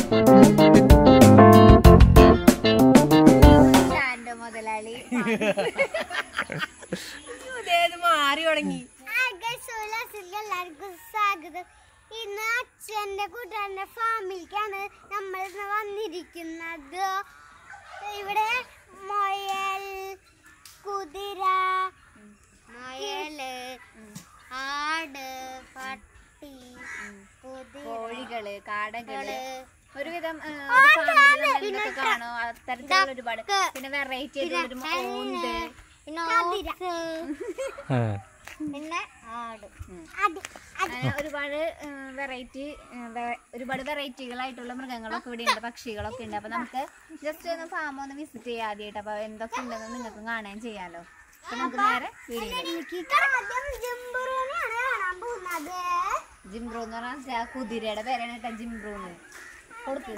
ഷാന്റെ മുതലാളി മാറി തുടങ്ങി എല്ലാവർക്കും സ്വാഗതം ഇന്ന് അച്ഛന്റെ കൂട്ടുകാരന്റെ ഫാമിലേക്കാണ് നമ്മൾ ഇന്ന് വന്നിരിക്കുന്നത് ഇവിടെ മൊയൽ കുതിര മൊയല് ആട് പട്ടി കുതിര കോഴികള് കാടകള് ഒരുവിധം ആ, ഒരു ആട്, ഫാമിലി ആട്. നമ്മൾ പിന്നെ എന്തൊക്കെ കാണും അത്തരത്തിലുള്ള ഒരുപാട് ഡക്ക്. പിന്നെ വെറൈറ്റി ആയിട്ടുള്ള ഒരു ഓന്ത് പിന്നെ ഓസ്, പിന്നെ ആട് അത് അത് അങ്ങനെ ഒരുപാട് വെറൈറ്റി ഒരുപാട് വെറൈറ്റികളായിട്ടുള്ള മൃഗങ്ങളൊക്കെ ഇവിടെ ഉണ്ട് പക്ഷികളൊക്കെ ഉണ്ട് അപ്പൊ നമുക്ക് ജസ്റ്റ് ഒന്ന് ഫാം ഒന്ന് വിസിറ്റ് ചെയ്യാം ആദ്യമായിട്ട് അപ്പൊ എന്തൊക്കെ ഉണ്ടെന്ന് നിങ്ങൾക്ക് കാണാൻ ചെയ്യാലോ അപ്പൊ നമുക്ക് നേരെ വീഡിയോ എനിക്ക് ആദ്യം ജംബുറൂനെയാണ് കാണാൻ പോകുന്നത് ജിംബ്രൂ എന്ന് പറഞ്ഞാൽ കുതിരയുടെ പേരാണ് കേട്ടോ ജിംബ്രൂന്ന് കൊടുക്ക്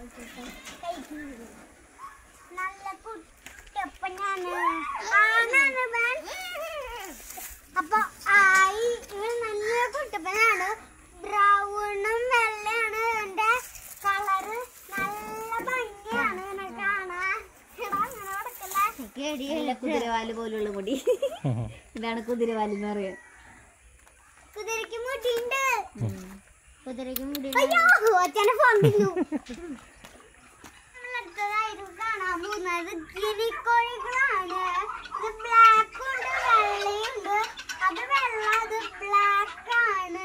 നല്ല കുട്ടപ്പനാണ് ആണാണ് ഇവൻ. അപ്പൊ ആയി ഇവൻ നല്ല കുട്ടപ്പനാണ് ബ്രൗണും വെള്ളയാണ് ഇവന്റെ കളറ് നല്ല ഭംഗിയാണ് ഇവനെ കാണാൻ എടാ, ഇങ്ങനെ കിടക്കല്ലേ? നല്ല കുതിരവാല് പോലുള്ള മുടി ഇതാണ് കുതിരവാല് എന്ന് പറയുക കുതിരക്ക് മുടിയുണ്ട് കുതിരക്ക് മുടി അയ്യോ അച്ഛനെ ഫോൺ തിന്നു നമ്മളടുത്തതായിരുന്നു കാണാൻ പോകുന്നത് ഗിരിക്കോഴികളാണ് ഇത് ബ്ലാക്ക് ഉണ്ട് വെള്ളയുണ്ട് അത് വെള്ള അത് ബ്ലാക്ക് ആണ്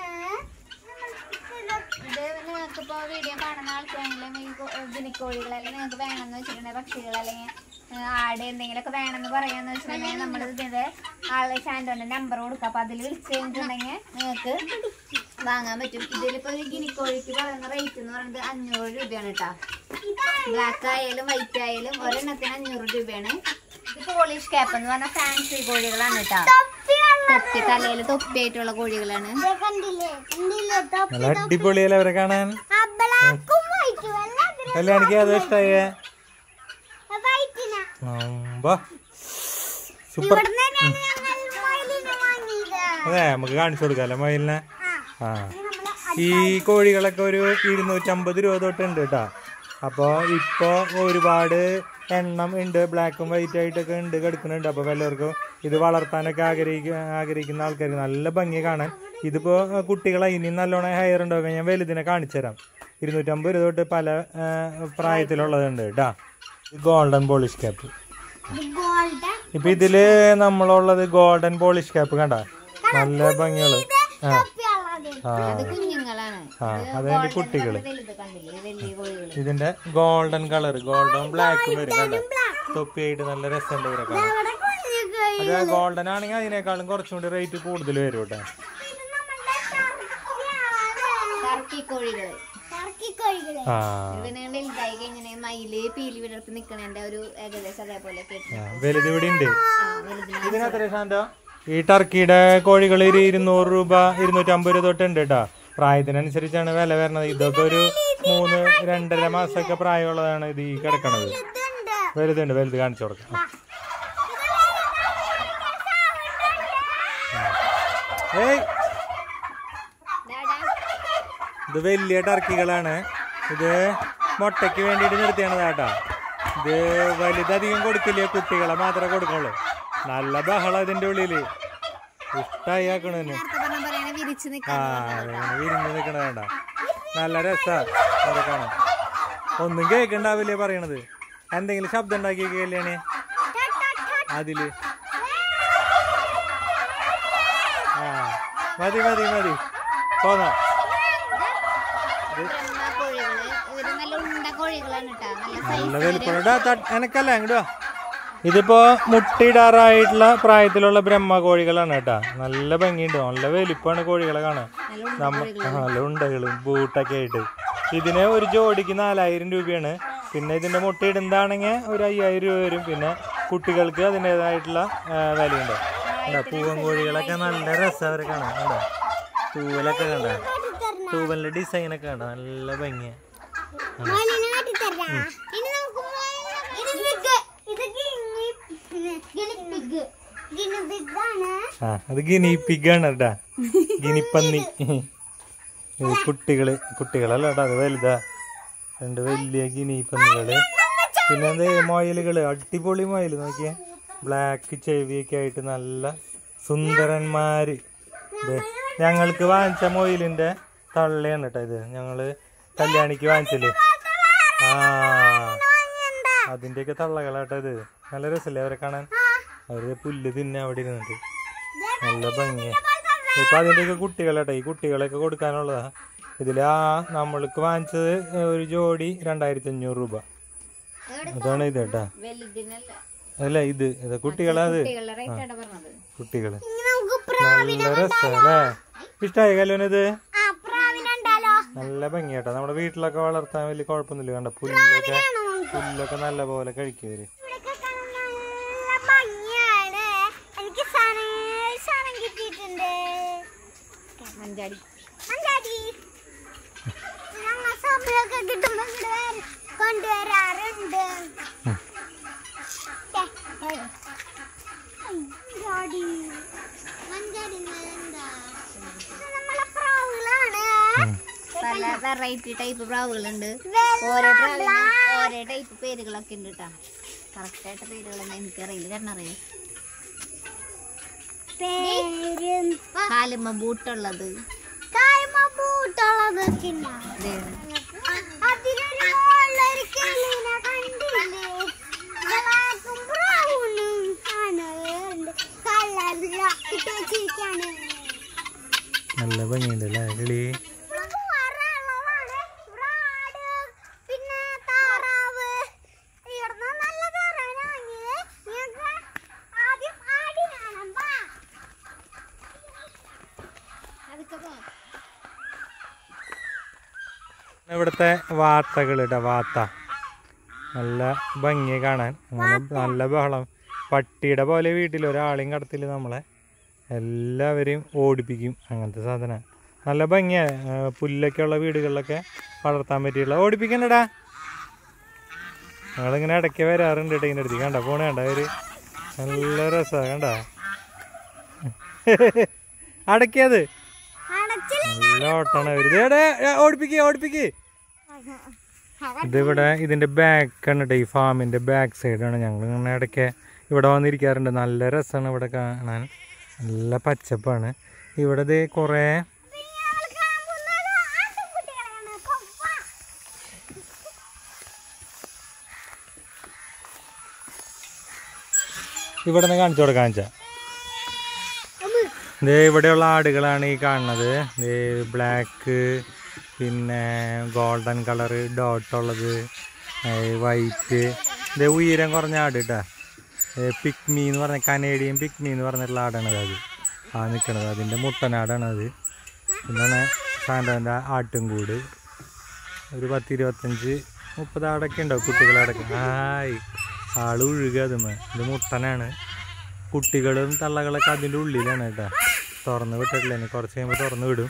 ഇത് നിങ്ങൾക്ക് ഇപ്പോൾ വീഡിയോ കാണുന്ന ആൾക്കാരെങ്കിലും ഈ കോ- ഗിനിക്കോഴികൾ അല്ലെങ്കിൽ നിങ്ങൾക്ക് വേണമെന്ന് വെച്ചിട്ടുണ്ടെങ്കിൽ പക്ഷികൾ അല്ലെങ്കിൽ ആ, ആട് എന്തെങ്കിലുമൊക്കെ വേണമെന്ന് പറയാന്ന് വെച്ചിട്ടുണ്ടെങ്കിൽ നമ്മൾ ഇതിന്റെ ആളെ ഷാൻഡോന്റെ നമ്പർ കൊടുക്കുക അപ്പൊ അതിൽ വിളിച്ചു കഴിഞ്ഞിട്ടുണ്ടെങ്കിൽ നിങ്ങൾക്ക് വാങ്ങാൻ പറ്റും ഇതിലിപ്പോ ഒരു ഗിനിക്കോഴിക്ക് പറയുന്ന റേറ്റ് എന്ന് പറയുന്നത് അഞ്ഞൂറ് രൂപയാണ് കേട്ടോ ബ്ലാക്ക് ആയാലും വൈറ്റ് ആയാലും ഒരെണ്ണത്തിന് അഞ്ഞൂറ് രൂപയാണ് ഇത് പോളിഷ് ക്യാപ്പ് എന്ന് പറഞ്ഞാൽ ഫാൻസി കോഴികളാണ് കേട്ടോ തൊപ്പി തലയിൽ തൊപ്പിയായിട്ടുള്ള കോഴികളാണ് കണ്ടില്ലേ കണ്ടില്ലേ തൊപ്പി നല്ല അടിപൊളിയല്ലേ അവരെ കാണാൻ ആ ബ്ലാക്കും വൈറ്റ് വെള്ള കല്യാണിക്ക് അത് ഇഷ്ടായേ വൈറ്റിനാ സൂപ്പർ ഇവിടുന്ന് തന്നെയാണ് ഞങ്ങൾ മൊയിലിനെ വാങ്ങിയത് അതെ നമുക്ക് കാണിച്ചു കൊടുക്കാല്ലേ മയിലിനെ ആ ആ ഇത് നമ്മള് ഈ കോഴികളൊക്കെ ഒരു ഇരുന്നൂറ്റമ്പത് രൂപ തൊട്ടുണ്ട് കേട്ടോ അപ്പോൾ ഇപ്പോൾ ഒരുപാട് എണ്ണം ഉണ്ട് ബ്ലാക്കും വൈറ്റ് ആയിട്ടൊക്കെ ഉണ്ട് കിടക്കുന്നുണ്ട് അപ്പോൾ വല്ലവർക്കും ഇത് വളർത്താനൊക്കെ ആഗ്രഹിക്ക ആഗ്രഹിക്കുന്ന ആൾക്കാർക്ക് നല്ല ഭംഗി കാണാൻ ഇതിപ്പോൾ കുട്ടികളെ ഇനി നല്ലോണം ഹെയർ ഉണ്ടാവും ഞാൻ വലുതിനെ കാണിച്ചു തരാം ഇരുന്നൂറ്റമ്പത് രൂപ തൊട്ട് പല ആ, പ്രായത്തിലുള്ളതുണ്ട് കേട്ടോ ഗോൾഡൻ പോളിഷ് ക്യാപ്പ് ഇത് ഗോൾഡൻ ഇപ്പൊ ഇതില് നമ്മളുള്ളത് ഗോൾഡൻ പോളിഷ് ക്യാപ്പ് കണ്ട നല്ല ഭംഗികള് ആ തൊപ്പിയുള്ളത് ആ ഇത് കുഞ്ഞുങ്ങളാണ് ആ അതിന്റെ കുട്ടികള് വലുത് കണ്ടില്ലേ വലിയ കോഴികൾ ഇതിന്റെ ഗോൾഡൻ കളർ ഗോൾഡൻ ബ്ലാക്കും വരും കണ്ട തൊപ്പിയായിട്ട് നല്ല രസമുണ്ട് ഇവരെ കാണാൻ അവിടെ കുഞ്ഞുകോഴി അത് ഗോൾഡൻ ആണെങ്കിൽ അതിനേക്കാളും കുറച്ചും കൂടി റേറ്റ് കൂടുതൽ വരും കേട്ടോ ഇത് നമ്മളുടെ ടർക്കിയാണ്. ടർക്കി കോഴികള് ടർക്കി കോഴികള് ആ ഇതിനെ വലുതായി കഴിഞ്ഞാൽ മയില് പീലി വിടർത്ത് നിക്കണേന്റെ ഒരു ഏകദേശം അതേപോലെ കേട്ടു ആ, വലുത് ഇവിടെ ഉണ്ട് ആ വലുതിന് ഇതിനെത്ര ശാന്തോ ഈ ടർക്കിയുടെ കോഴികൾ ഒരു ഇരുന്നൂറ് രൂപ ഇരുന്നൂറ്റമ്പത് രൂപ തൊട്ടുണ്ട് കേട്ടോ പ്രായത്തിനനുസരിച്ചാണ് വില വരുന്നത് ഇതൊക്കെ ഒരു മൂന്ന് രണ്ടര മാസമൊക്കെ പ്രായമുള്ളതാണ് ഇത് ഈ കിടക്കണത് ഇതുണ്ട് വലുതുണ്ട് വലുത് കാണിച്ചു കൊടുക്കാം ഏയ് ഡാഡാ, ഇത് വലിയ ടർക്കികളാണ് ഇത് മുട്ടയ്ക്ക് വേണ്ടിയിട്ട് നിർത്തിയാണ് കേട്ടോ ഇത് വലുതധികം കൊടുക്കില്ല കുട്ടികളെ മാത്രമേ കൊടുക്കുള്ളൂ നല്ല ബഹളം ഇതിന്റെ ഉള്ളില് ഇഷ്ടായി ആക്കണു നേരത്തെ പറഞ്ഞ പറയണ വിരിച്ച് ആ നിക്കാൻ അതിങ്ങനെ വിരിഞ്ഞ് നിക്കണ വേണ്ട നല്ല രസാ അവിടെ കാണാൻ ഒന്നും കേൾക്കണ്ടാവില്ലേ പറയണത് എന്തെങ്കിലും ശബ്ദം ഉണ്ടാക്കി കല്യാണി അതില് ആ മതി മതി മതി പോന്നാ ബ്രഹ്മ കോഴികള് ഇവര് നല്ല ഉണ്ട കോഴികളാണ് കേട്ടോ നല്ല നല്ല വലിപ്പമുള്ള എനക്കല്ല അങ്ങോട്ട് വാ ഇതിപ്പോ മുട്ടയിടാറായിട്ടുള്ള പ്രായത്തിലുള്ള ബ്രഹ്മ കോഴികളാണ് കേട്ടാ നല്ല ഭംഗിയുണ്ട് നല്ല വലിപ്പമാണ് കോഴികളെ കാണാൻ നമ്മ ആ, നല്ല ഉണ്ടകളും ബൂട്ടൊക്കെ ആയിട്ട് ഇതിന് ഒരു ജോഡിക്ക് നാലായിരം രൂപയാണ് പിന്നെ ഇതിന്റെ മുട്ട ഇടുന്നതാണെങ്കിൽ ഒരു അയ്യായിരം രൂപ വരും പിന്നെ കുട്ടികൾക്ക് അതിൻ്റെതായിട്ടുള്ള വിലയുണ്ട് കണ്ടോ പൂവൻ കോഴികളൊക്കെ നല്ല രസം അവരെ കാണാൻ കണ്ടോ തൂവലൊക്കെ കണ്ട തൂവലിന്റെ ഡിസൈനൊക്കെ കണ്ടോ നല്ല ഭംഗിയാ മോനിനെ കാട്ടിത്തരാ ഇനി നമുക്ക് മോനെ- ഇത് പിഗ് ഇത് guinea guinea pig guinea pig ആണ് ആ അത് ഗിനി പിഗാണ് കേട്ടാ ഗിനിപ്പന്നി ഇത് കുട്ടികള് കുട്ടികളല്ല കേട്ടോ അത് വലുതാ രണ്ട് വലിയ ഗിനിപ്പന്നുകള് പിന്നെ എന്ത് മൊയലുകള് അടിപൊളി മൊയല് നോക്കിയേ ബ്ലാക്ക് ചെവിയൊക്കെ ആയിട്ട് നല്ല സുന്ദരന്മാര് ദേ, ഞങ്ങൾക്ക് വാങ്ങിച്ച മൊയിലിന്റെ തള്ളയാണ് കേട്ടോ ഇത് ഞങ്ങള് കല്യാണിക്ക് വാങ്ങിച്ചില്ലേ ആ അതിന്റെയൊക്കെ തള്ളകളാട്ടോ ഇത് നല്ല രസല്ലേ അവരെ കാണാൻ അവര് പുല്ല് തിന്നെ അവിടെ ഇരുന്നിട്ട് നല്ല ഭംഗിയാ ഇപ്പൊ അതിന്റെയൊക്കെ കുട്ടികളാട്ടോ ഈ കുട്ടികളൊക്കെ കൊടുക്കാനുള്ളതാ ഇതില് ആ നമ്മൾക്ക് വാങ്ങിച്ചത് ഒരു ജോഡി രണ്ടായിരത്തി അഞ്ഞൂറ് രൂപ അതാണ് ഇത് കേട്ടാ വലുതിനല്ല അല്ല ഇത് ഇത് കുട്ടികളാ അത് കുട്ടികളുടെ റേറ്റ് ആണ് പറഞ്ഞത് കുട്ടികള് ഇനി നമുക്ക് പ്രാ- നല്ല രസല്ലേ ഇഷ്ടായി കല്യാണിത് ആ പ്രാവിനുണ്ടല്ലോ നല്ല ഭംഗിയാട്ടോ നമ്മുടെ വീട്ടിലൊക്കെ വളർത്താൻ വലിയ കുഴപ്പമൊന്നുമില്ല കണ്ട പുല്ലൊക്കെ പുല്ലൊക്കെ നല്ല പോലെ കഴിക്കുവര് ഇവിടെയൊക്കെ കാണാൻ നല്ല ഭംഗിയാണ് എനിക്ക് സാധനം സാധനം കിട്ടിയിട്ടുണ്ട് മഞ്ചാടി അഞ്ചാടി ഞങ്ങൾ സമയമൊക്കെ കിട്ടുമ്പോ ഇങ്ങട് വര- കൊണ്ടുവരാറുണ്ട് ദേ, വരൂ. അഞ്ചാടി മഞ്ചാടി എന്താ ഇത് നമ്മളെ പ്രാവുകളാണ് പല വെറൈറ്റി ടൈപ്പ് പ്രാവുകളുണ്ട് വെള്ള ഓരോ പ്രാവിനും ഓരോ ടൈപ്പ് പേരുകളൊക്കെ ഉണ്ട് കേട്ടോ കറക്റ്റ് ആയിട്ട് പേരുകളൊന്നും എനിക്കറിയില്ല കാരണം അറിയാം പേരും കാലുമ്മ ബൂട്ടുള്ളത് കായ്മ ബൂട്ടുള്ളതൊക്കെ ഉണ്ടാവും ദേ, അതിനൊരു മുകളിലൊരു കിളിനെ കണ്ടില്ലേ ബ്ലാക്കും ബ്രൗണും ആണ് കളറില ഇട്ട് വെച്ചിരിക്കാണ് നല്ല ഭംഗിയുണ്ട് അല്ലേ കിളി നമുക്ക് വരാനുള്ളതാണ്. ഇവിടെ ആട്, പിന്നെ താറാവ്. ഇവിടുന്ന് നല്ല താറാവിനെ വാങ്ങിയത്. നിങ്ങൾക്ക് ആദ്യം ആടിനെ കാണാം. വാ. ഇവിടുത്തെ വാത്തകൾ കേട്ടോ വാത്ത നല്ല ഭംഗി കാണാൻ അങ്ങനെ നല്ല ബഹളം പട്ടിയുടെ പോലെ വീട്ടിൽ ഒരാളെയും കടത്തില്ല നമ്മളെ എല്ലാവരെയും ഓടിപ്പിക്കും അങ്ങനത്തെ സാധനം നല്ല ഭംഗിയാ ആ, പുല്ലൊക്കെ ഉള്ള വീടുകളിലൊക്കെ വളർത്താൻ പറ്റിയുള്ള ഓടിപ്പിക്കണ്ടടാ ഞങ്ങളിങ്ങനെ ഇടയ്ക്ക് വരാറുണ്ട് കേട്ടോ ഇതിൻ്റെ അടുത്ത് കണ്ട പോണ കണ്ട അവര് നല്ല രസമാണ് കണ്ട അടക്കിയത് അടച്ചില്ല. നല്ല ഓട്ടാണ് അവര് ദേ, ദേ, ഏ, ഓടിപ്പിക്ക് ഓടിപ്പിക്ക് ഇതിവിടെ ഇതിന്റെ ബാക്ക് ആണ് കേട്ടോ ഈ ഫാമിന്റെ ബാക്ക് സൈഡാണ് ഞങ്ങൾ ഇങ്ങനെ ഇടയ്ക്ക് ഇവിടെ വന്നിരിക്കാറുണ്ട് നല്ല രസമാണ് ഇവിടെ കാണാൻ നല്ല പച്ചപ്പാണ് ഇവിടെ ദേ കുറേ ഞങ്ങൾ കാണാൻ പോകുന്നത് ആട്ടിൻകുട്ടികളെയാണ്. കൊവ്വ. ഇവിടെ നിന്ന് കാണിച്ചു കൊടുക്കാൻ വെച്ചാ ദേ ഇവിടെയുള്ള ആടുകളാണ് ഈ കാണുന്നത് ദേ ബ്ലാക്ക് പിന്നെ ഗോൾഡൻ കളറ് ഡോട്ട് ഉള്ളത് വൈറ്റ് ദേ ഉയരം കുറഞ്ഞ ആട് കേട്ടാ പിക്മി എന്ന് പറഞ്ഞ കനേഡിയൻ പിക്മി എന്ന് പറഞ്ഞിട്ടുള്ള ആടാണത് അത് ആ നിൽക്കണത് അതിൻ്റെ മുട്ടനാടാണ് അത് എന്താണ് സാന്റോൻ്റെ ആട്ടുംകൂട് ഒരു പത്ത് ഇരുപത്തഞ്ച് മുപ്പത് ആടൊക്കെ ഉണ്ടാവും കുട്ടികളടക്കം ഹായ് ആള് ഒഴുകുക അതുമ്മ ഇത് മുട്ടനാണ് കുട്ടികളും തള്ളകളൊക്കെ അതിൻ്റെ ഉള്ളിലാണ് കേട്ടോ തുറന്ന് വിട്ടിട്ടില്ല ഇനി കുറച്ച് കഴിയുമ്പോൾ തുറന്ന് വിടും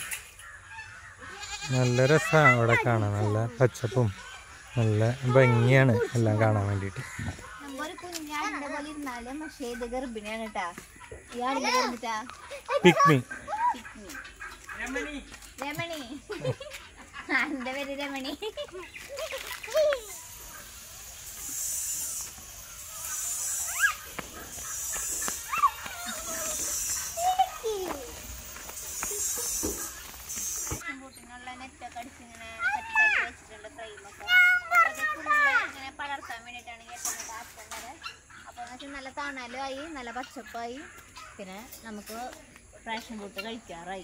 നല്ല രസമാണ് അവിടെ കാണാൻ നല്ല പച്ചപ്പും നല്ല ഭംഗിയാണ് എല്ലാം കാണാൻ വേണ്ടിയിട്ട് ഒരു കുഞ്ഞാടിന്റെ പോലെ ഇരുന്നാലും പക്ഷേ ഇത് ഗർഭിണിയാണ് കേട്ടാ ഈ ആടിന്റെ പറഞ്ഞിട്ടാ പിക്മി രമണി ആ, എന്റെ പേര് രമണി കൂട്ടിനുള്ള നെറ്റൊക്കെ അടിച്ചിങ്ങനെ സെറ്റാക്കി വെച്ചിട്ടുണ്ട് ഫ്രെയിമൊക്കെ അത് ഫുള്ള് ഇങ്ങനെ പടർത്താൻ വേണ്ടിയിട്ടാണ് കെട്ടുന്നത് അറ്റം വരെ അപ്പോൾ എന്ന് വെച്ചാൽ നല്ല തണലുമായി നല്ല പച്ചപ്പായി പിന്നെ നമുക്ക് റേഷൻ കൂട്ട് കഴിക്കാറായി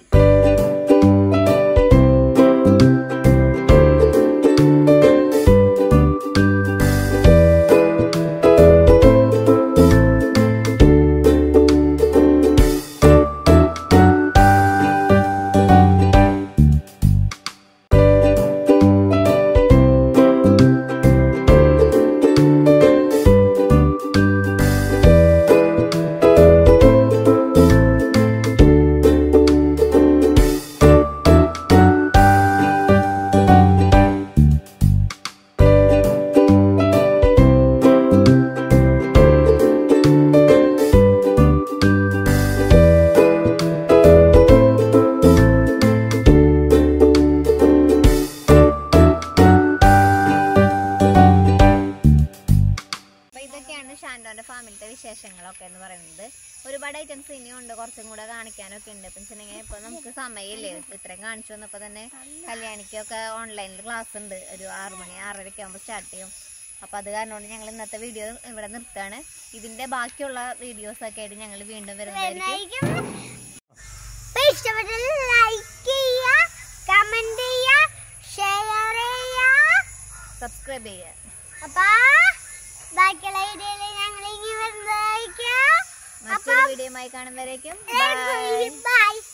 വിശേഷങ്ങളൊക്കെ എന്ന് പറയുന്നത് ഒരുപാട് ഐറ്റംസ് ഇനിയും ഉണ്ട് കുറച്ചും കൂടെ കാണിക്കാനൊക്കെ ഉണ്ട് ഇപ്പം വെച്ചിട്ടുണ്ടെങ്കിൽ ഇപ്പൊ നമുക്ക് സമയമില്ലേ ഇത്രയും കാണിച്ചു വന്നപ്പോൾ തന്നെ കല്യാണിക്കൊക്കെ ഓൺലൈനിൽ ക്ലാസ് ഉണ്ട് ഒരു ആറ് മണി ആറരയ്ക്ക് ആകുമ്പോൾ സ്റ്റാർട്ട് ചെയ്യും അപ്പോൾ അത് കാരണം കൊണ്ട് ഞങ്ങൾ ഇന്നത്തെ വീഡിയോ ഇവിടെ നിർത്തുകയാണ് ഇതിന്റെ ബാക്കിയുള്ള വീഡിയോസ് ഒക്കെ ആയിട്ട് ഞങ്ങൾ വീണ്ടും വരുന്നതായിരിക്കും അപ്പൊ ഇഷ്ടപ്പെട്ടാൽ ലൈക്ക് ചെയ്യുക കമന്റ് ചെയ്യുക ഷെയർ ചെയ്യുക സബ്സ്ക്രൈബ് ചെയ്യുക അപ്പൊ ബാക്കിയുള്ള വീഡിയോയിൽ ഞങ്ങൾ ഇനി വരുന്നതായിരിക്കും മറ്റൊരു വീഡിയോയുമായി കാണുന്നവരേക്കും ബൈ ബൈ